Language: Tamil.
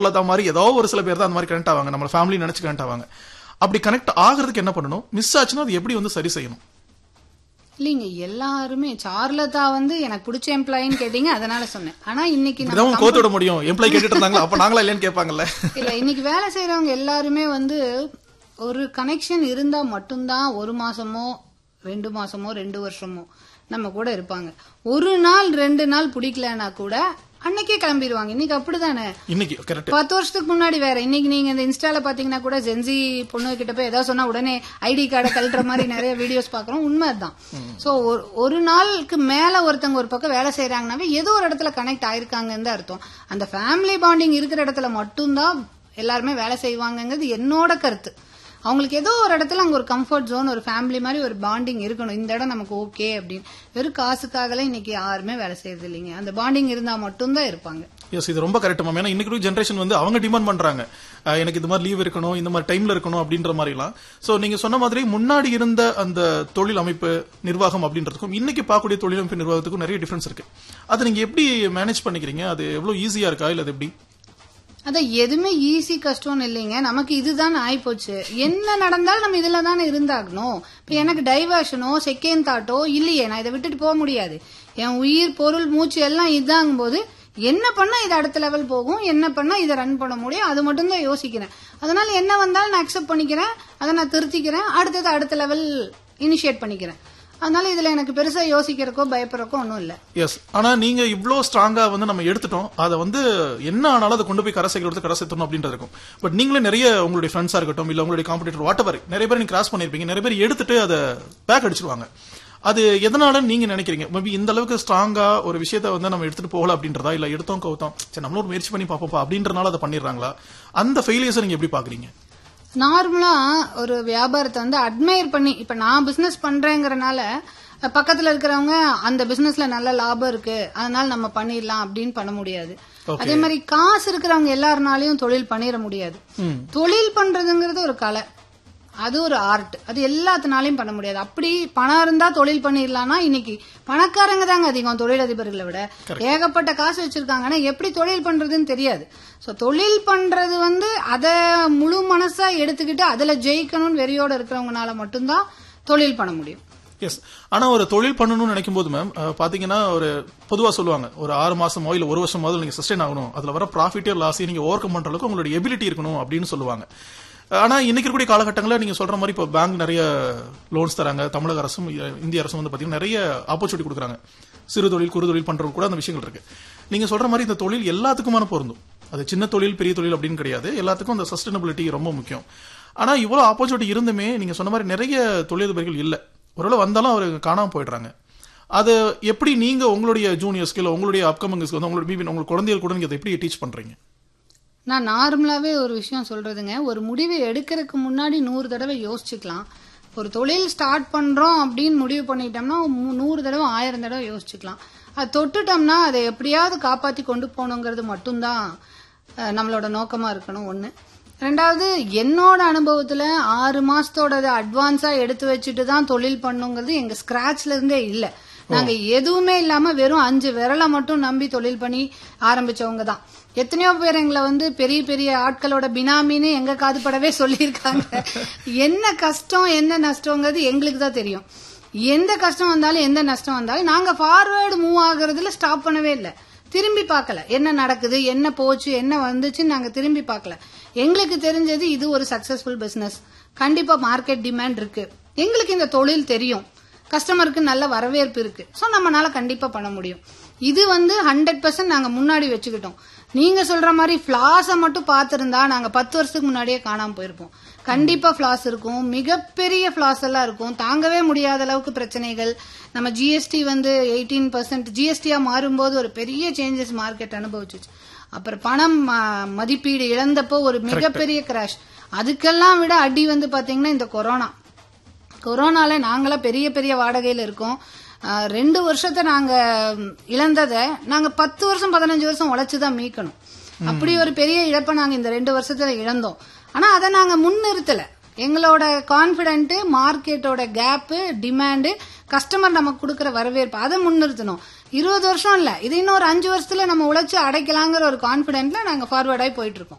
லதா மாதிரி ஏதோ ஒரு சில பேர் தான் அந்த மாதிரி கனெக்ட் ஆவாங்க நம்ம ஃபேமிலி நினைச்சு கனெக்ட் ஆவாங்க அப்படி கனெக்ட் ஆகிறதுக்கு என்ன பண்ணணும் மிஸ் ஆச்சுன்னா அது எப்படி வந்து சரி செய்யணும் இல்லைங்க எல்லாருமே சார்லதா வந்து எனக்கு பிடிச்ச எம்ப்ளாயின்னு கேட்டீங்க அதனால சொன்னேன் ஆனா இன்னைக்கு நம்ம இதான் கோத்து விட முடியும் எம்ப்ளாய் கேட்டுட்டு இருந்தாங்களா அப்ப நாங்களா இல்லையான்னு கேட்பாங்கல்ல இல்ல இன்னைக்கு வேலை செய்யறவங்க எல்லாருமே வந்து ஒரு கனெக்ஷன் இருந்தா மட்டும்தான் ஒரு மாசமோ ரெண்டு மாசமோ ரெண்டு வருஷமோ நம்ம கூட இருப்பாங்க ஒரு நாள் ரெண்டு நாள் பிடிக்கலனா கூட அன்னைக்கே கிளம்பிடுவாங்க இன்னைக்கு அப்படிதானே இன்னைக்கு கரெக்ட் பத்து வருஷத்துக்கு முன்னாடி வேற இன்னைக்கு நீங்க இந்த இன்ஸ்டால பாத்தீங்கன்னா கூட ஜென்சி பொண்ணு கிட்ட போய் ஏதாவது சொன்னா உடனே ஐடி கார்டை கழட்டுற மாதிரி நிறைய வீடியோஸ் பாக்குறோம் உண்மை அதுதான் சோ ஒரு- ஒரு நாளுக்கு மேல ஒருத்தவங்க ஒரு பக்கம் வேலை செய்யறாங்கனாவே ஏதோ ஒரு இடத்துல கனெக்ட் ஆயிருக்காங்கன்னு தான் அர்த்தம் அந்த ஃபேமிலி பாண்டிங் இருக்கிற இடத்துல மட்டும்தான் எல்லாருமே வேலை செய்வாங்கங்கிறது என்னோட கருத்து அவங்களுக்கு ஏதோ ஒரு இடத்துல அங்க ஒரு கம்ஃபர்ட் ஜோன் ஒரு ஃபேமிலி மாதிரி ஒரு பாண்டிங் இருக்கணும் இந்த இடம் நமக்கு ஓகே அப்படின்னு வெறும் காசுக்காகலாம் இன்னைக்கு யாருமே வேலை செய்யறது இல்லைங்க அந்த பாண்டிங் இருந்தா மட்டும்தான் இருப்பாங்க எஸ் இது ரொம்ப கரெக்ட் மேம் ஏன்னா இன்னைக்கு ஜென்ரேஷன் வந்து அவங்க டிமாண்ட் பண்றாங்க அஹ் எனக்கு இந்த மாதிரி லீவ் இருக்கணும் இந்த மாதிரி டைம்ல இருக்கணும் அப்படின்ற மாதிரிலாம் சோ நீங்க சொன்ன மாதிரி முன்னாடி இருந்த அந்த தொழில் அமைப்பு நிர்வாகம் அப்படின்றதுக்கும் இன்னைக்கு பார்க்கக்கூடிய தொழில் அமைப்பு நிர்வாகத்துக்கும் நிறைய டிஃபரன்ஸ் இருக்கு அதை நீங்க எப்படி மேனேஜ் பண்ணிக்கிறீங்க அது எவ்வளவு ஈஸியா இருக்கா இல்ல அது எப்படி அதான் எதுவுமே ஈஸி கஷ்டம்னு இல்லைங்க நமக்கு இதுதான் ஆயிப்போச்சு என்ன நடந்தாலும் நம்ம இதுல தானே இருந்தாகணும் இப்ப எனக்கு டைவர்ஷனோ செகண்ட் தாட்டோ இல்லையே நான் இதை விட்டுட்டு போக முடியாது என் உயிர் பொருள் மூச்சு எல்லாம் இதாகும் போது என்ன பண்ணா இது அடுத்த லெவல் போகும் என்ன பண்ணா இதை ரன் பண்ண முடியும் அது மட்டும் தான் யோசிக்கிறேன் அதனால என்ன வந்தாலும் நான் அக்செப்ட் பண்ணிக்கிறேன் அதை நான் திருத்திக்கிறேன் அடுத்தது அடுத்த லெவல் இனிஷியேட் பண்ணிக்கிறேன் அதனால இதுல எனக்கு பெருசா யோசிக்கிறக்கோ பயப்படுறக்கோ ஒன்றும் இல்லை எஸ் ஆனா நீங்க இவ்ளோ ஸ்ட்ராங்கா வந்து நம்ம எடுத்துட்டோம் அதை வந்து என்ன ஆனாலும் அதை கொண்டு போய் கரை சேர்க்கிறது கரை சேர்த்தணும் அப்படின்றது இருக்கும் பட் நீங்களே நிறைய உங்களுடைய ஃப்ரெண்ட்ஸா இருக்கட்டும் இல்ல உங்களுடைய காம்படிட்டர் வாட் எவர் நிறைய பேர் நீங்க கிராஸ் பண்ணிருப்பீங்க நிறைய பேர் எடுத்துட்டு அதை பேக் அடிச்சிருவாங்க அது எதனால நீங்க நினைக்கிறீங்க மேபி இந்த அளவுக்கு ஸ்ட்ராங்கா ஒரு விஷயத்த வந்து நம்ம எடுத்துட்டு போகல அப்படின்றதா இல்ல எடுத்தோம் கவுத்தோம் சரி நம்மளும் ஒரு முயற்சி பண்ணி பார்ப்போம் அப்படின்றனால அதை பண்ணிடுறாங்களா அந்த ஃபெயிலியர்ஸை நீங்க எப்படி பாக்குறீங்க நார்மலா ஒரு வியாபாரத்தை வந்து அட்மையர் பண்ணி இப்ப நான் பிசினஸ் பண்றேங்கறனால அஹ், பக்கத்துல இருக்கிறவங்க அந்த பிசினஸ்ல நல்ல லாபம் இருக்கு அதனால நம்ம பண்ணிடலாம் அப்படின்னு பண்ண முடியாது அதே மாதிரி காசு இருக்கிறவங்க எல்லாருனாலையும் தொழில் பண்ணிட முடியாது தொழில் பண்றதுங்கிறது ஒரு கலை அது ஒரு ஆர்ட் அது எல்லாத்தினாலையும் பண்ண முடியாது அப்படி பணம் இருந்தா தொழில் பண்ணிடலாம்னா இன்னைக்கு பணக்காரங்க தாங்க அதிகம் தொழிலதிபர்களை விட ஏகப்பட்ட காசு வச்சிருக்காங்க ஆனா எப்படி தொழில் பண்றதுன்னு தெரியாது சோ தொழில் பண்றது வந்து அத முழு மனசா எடுத்துக்கிட்டு அதுல ஜெயிக்கணும்னு வெறியோட இருக்கிறவங்கனால மட்டும்தான் தொழில் பண்ண முடியும் எஸ் ஆனா ஒரு தொழில் பண்ணணும்னு நினைக்கும் போது மேம் பாத்தீங்கன்னா ஒரு பொதுவா சொல்லுவாங்க ஒரு ஆறு மாசமோ இல்ல ஒரு வருஷமாவது நீங்க சஸ்டைன் ஆகணும் அதுல வர ப்ராஃபிட்டே லாஸையும் நீங்க ஓவர் கம் பண்ற அளவுக்கு உங்களுடைய எபிலிட்டி இருக்கணும் அப்படின்னு சொல்லுவாங்க ஆனா இன்னைக்கு இருக்கக்கூடிய காலகட்டங்களில் நீங்க சொல்ற மாதிரி இப்போ பேங்க் நிறைய லோன்ஸ் தராங்க தமிழக அரசும் இ- இந்திய அரசும் வந்து பாத்தீங்கன்னா நிறைய ஆப்பர்ச்சுனிட்டி கொடுக்குறாங்க சிறு தொழில் குறு தொழில் பண்றவங்க கூட அந்த விஷயங்கள் இருக்கு நீங்க சொல்ற மாதிரி இந்த தொழில் எல்லாத்துக்குமான பொருந்தும் அது சின்ன தொழில் பெரிய தொழில் அப்படின்னு கிடையாது எல்லாத்துக்கும் அந்த சஸ்டைனபிலிட்டி ரொம்ப முக்கியம் ஆனா இவ்வளவு ஆப்பர்ச்சுனிட்டி இருந்துமே நீங்க சொன்ன மாதிரி நிறைய தொழிலதிபர்கள் இல்ல ஒருவேளை வந்தாலும் அவர் காணாம போயிடுறாங்க அது எப்படி நீங்க உங்களுடைய ஜூனியர்ஸ்க்கு இல்ல உங்களுடைய அப்கமிங்ஸ்க்கு வந்து உங்களுடைய மீன் உங்க குழந்தைகள் கூட நீங்க அதை எப்படி டீச் பண்றீங்க நான் நார்மலாவே ஒரு விஷயம் சொல்றதுங்க ஒரு முடிவு எடுக்கிறதுக்கு முன்னாடி நூறு தடவை யோசிச்சுக்கலாம் ஒரு தொழில் ஸ்டார்ட் பண்றோம் அப்படின்னு முடிவு பண்ணிட்டோம்னா மு- நூறு தடவை ஆயிரம் தடவை யோசிச்சுக்கலாம் அது தொட்டுட்டோம்னா அதை எப்படியாவது காப்பாத்தி கொண்டு போகணுங்கிறது மட்டும்தான் அஹ், நம்மளோட நோக்கமா இருக்கணும் ஒண்ணு ரெண்டாவது என்னோட அனுபவத்துல ஆறு மாசத்தோட அட்வான்ஸா எடுத்து வச்சுட்டு தான் தொழில் பண்ணுங்கிறது எங்க ஸ்கிராச்ல இருந்தே இல்ல நாங்க எதுவுமே இல்லாம வெறும் அஞ்சு விரலை மட்டும் நம்பி தொழில் பண்ணி ஆரம்பிச்சவங்க தான் எத்தனையோ பேர் எங்களை வந்து பெரிய பெரிய ஆட்களோட பினாமின்னு எங்க காதுபடவே சொல்லியிருக்காங்க என்ன கஷ்டம் என்ன நஷ்டங்கிறது எங்களுக்கு தான் தெரியும் எந்த கஷ்டம் வந்தாலும் எந்த நஷ்டம் வந்தாலும் நாங்க ஃபார்வேர்டு மூவ் ஆகுறதுல ஸ்டாப் பண்ணவே இல்லை திரும்பி பார்க்கல என்ன நடக்குது என்ன போச்சு என்ன வந்துச்சுன்னு நாங்க திரும்பி பார்க்கல எங்களுக்கு தெரிஞ்சது இது ஒரு சக்சஸ்ஃபுல் பிசினஸ் கண்டிப்பா மார்க்கெட் டிமாண்ட் இருக்கு எங்களுக்கு இந்த தொழில் தெரியும் கஸ்டமருக்கு நல்ல வரவேற்பு இருக்கு சோ நம்மனால கண்டிப்பா பண்ண முடியும் இது வந்து ஹண்ட்ரட் பர்சன்ட் நாங்க முன்னாடி வச்சுக்கிட்டோம் நீங்க சொல்ற மாதிரி ஃபிளாஸ மட்டும் பார்த்திருந்தா நாங்க பத்து வருஷத்துக்கு முன்னாடியே காணாம போயிருப்போம் கண்டிப்பா ஃபிளாஸ் இருக்கும் மிகப்பெரிய ஃபிளாஸ் எல்லாம் இருக்கும் தாங்கவே முடியாத அளவுக்கு பிரச்சனைகள் நம்ம ஜிஎஸ்டி வந்து எயிட்டீன் பர்சன்ட் ஜிஎஸ்டியா மாறும்போது ஒரு பெரிய சேஞ்சஸ் மார்க்கெட் அனுபவிச்சுச்சு அப்புறம் பணம் ம- மதிப்பீடு இழந்தப்போ ஒரு மிகப்பெரிய கிராஷ் அதுக்கெல்லாம் விட அடி வந்து பாத்தீங்கன்னா இந்த கொரோனா கொரோனால நாங்களாம் பெரிய பெரிய வாடகையில இருக்கோம் ஆஹ் ரெண்டு வருஷத்தை நாங்க ம், இழந்ததை நாங்க பத்து வருஷம் பதினஞ்சு வருஷம் உழைச்சுதான் மீட்கணும் அப்படி ஒரு பெரிய இழப்பை நாங்க இந்த ரெண்டு வருஷத்துல இழந்தோம் ஆனா அதை நாங்க முன்னிறுத்தல எங்களோட கான்பிடென்ட் மார்க்கெட்டோட கேப் டிமாண்டு கஸ்டமர் நமக்கு கொடுக்கற வரவேற்பு அதை முன்னிறுத்தணும் இருபது வருஷம் இல்ல இது இன்னும் ஒரு அஞ்சு வருஷத்துல நம்ம உழைச்சு அடைக்கலாங்கிற ஒரு கான்பிடென்ட்ல நாங்க ஃபார்வர்ட் ஆகி போயிட்டு இருக்கோம்